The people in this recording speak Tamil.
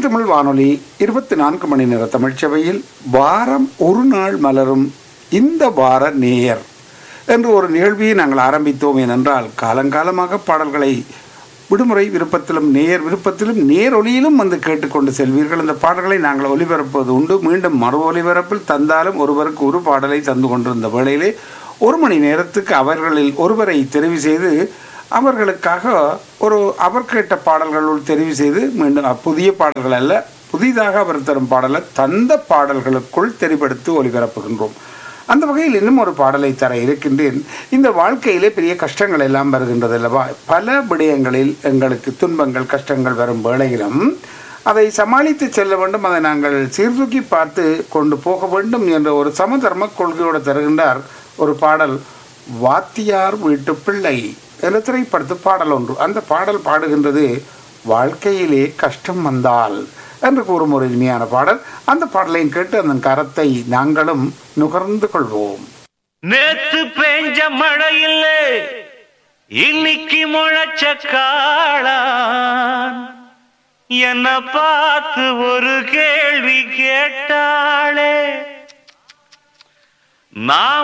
தமிழ் வானொலி இருபத்தி நான்கு மணி நேர தமிழ்ச்சபையில் வாரம் ஒரு நாள் மலரும் இந்த வார நேயர் என்று ஒரு நிகழ்வியை நாங்கள் ஆரம்பித்தோம் ஏனென்றால் காலங்காலமாக பாடல்களை விடுமுறை விருப்பத்திலும் நேயர் விருப்பத்திலும் நேரொலியிலும் வந்து கேட்டுக்கொண்டு செல்வீர்கள் அந்த பாடல்களை நாங்கள் ஒலிபரப்புவது உண்டு மீண்டும் மறு ஒலிபரப்பில் தந்தாலும் ஒருவருக்கு ஒரு பாடலை தந்து கொண்டிருந்த வேளையிலே ஒரு மணி நேரத்துக்கு அவர்களில் ஒருவரை தெரிவு செய்து அவர்களுக்காக ஒரு அவர் கேட்ட பாடல்களுள் தெரிவு செய்து மீண்டும் அ- புதிய பாடல்கள் அல்ல புதிதாக அவர் தரும் பாடலை தந்த பாடல்களுக்குள் தெரிவெடுத்து ஒலிபரப்புகின்றோம் அந்த வகையில் இன்னும் ஒரு பாடலை தர இருக்கின்றேன் இந்த வாழ்க்கையிலே பெரிய கஷ்டங்கள் எல்லாம் வருகின்றது அல்லவா பல விடயங்களில் எங்களுக்கு துன்பங்கள் கஷ்டங்கள் வரும் வேளையிலும் அதை சமாளித்து செல்ல வேண்டும் அதை நாங்கள் சீர்தூக்கி பார்த்து கொண்டு போக வேண்டும் என்ற ஒரு சமதர்ம கொள்கையோடு தருகின்றார் ஒரு பாடல் வாத்தியார் வீட்டு பிள்ளை என்ற திரைப்படத்து பாடல் ஒன்று அந்த பாடல் பாடுகின்றது வாழ்க்கையிலே கஷ்டம் வந்தால் என்று கூறும் ஒரு இனிமையான பாடல் அந்த பாடலையும் கேட்டு அதன் கரத்தை நாங்களும் நுகர்ந்து கொள்வோம் நேத்து பெஞ்ச மழையில் இன்னைக்கு முளைச்ச காளான் என்ன பார்த்து ஒரு கேள்வி கேட்டாளே நான்